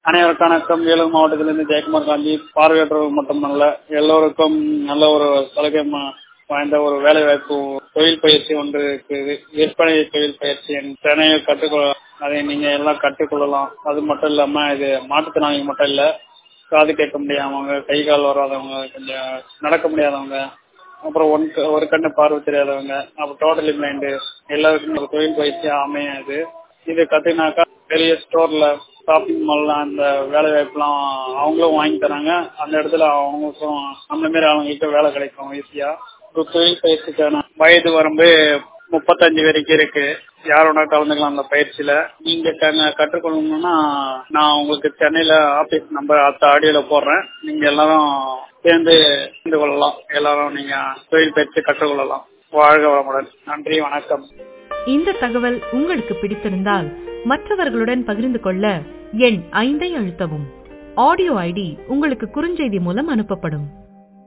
அனைவருக்கும் வணக்கம் வேலூர் மாவட்டத்திலிருந்து ஜெயக்குமார் காந்தி பார்வையற்றவர்கள் மட்டுமல்ல எல்லோருக்கும் நல்ல ஒரு சலுகை ம- வாய்ந்த ஒரு வேலை வாய்ப்பு தொழில் பயிற்சி ஒன்று இருக்குது விற்பனை தொழில் பயிற்சி திறனையை கற்றுக்கொள்ள அதை நீங்க எல்லாம் கற்றுக்கொள்ளலாம் அது மட்டும் இல்லாம இது மாற்றுத்திறனாளிகள் மட்டும் இல்ல காது கேட்க முடியாதவங்க கை கால் வராதவங்க கொஞ்சம் நடக்க முடியாதவங்க அப்புறம் ஒன் க- ஒரு கண்ணு பார்வை தெரியாதவங்க அப்புறம் டோட்டலி பிளைண்டு எல்லாருக்கும் ஒரு தொழில் பயிற்சியா அமையும் இது இது கத்துனாக்கா பெரிய ஸ்டோர்ல ஷாப்பிங் மால்ல அந்த வேலை வாய்ப்புலாம் அவங்களும் வாங்கி தராங்க அந்த இடத்துல அவங்களுக்கும் அந்த மாதிரி அவங்களுக்கு வேலை கிடைக்கும் ஈஸியா ஒரு தொழில் பயிற்சிக்கான வயது வரம்பு முப்பத்தஞ்சு வரைக்கும் இருக்கு யாரோட கலந்துக்கலாம் அந்த பயிற்சியில நீங்க க- கற்றுக்கொள்ளணும்னா நான் உங்களுக்கு சென்னையில ஆபீஸ் நம்பர் அடுத்த ஆடியோல போடுறேன் நீங்க எல்லாரும் சேர்ந்து சேர்ந்து கொள்ளலாம் எல்லாரும் நீங்க தொழில் பயிற்சி கற்றுக்கொள்ளலாம் வாழ்க வளமுடன் நன்றி வணக்கம் இந்த தகவல் உங்களுக்கு பிடித்திருந்தால் மற்றவர்களுடன் பகிர்ந்து கொள்ள எண் ஐந்தை அழுத்தவும் ஆடியோ ஐடி உங்களுக்கு குறுஞ்செய்தி மூலம் அனுப்பப்படும்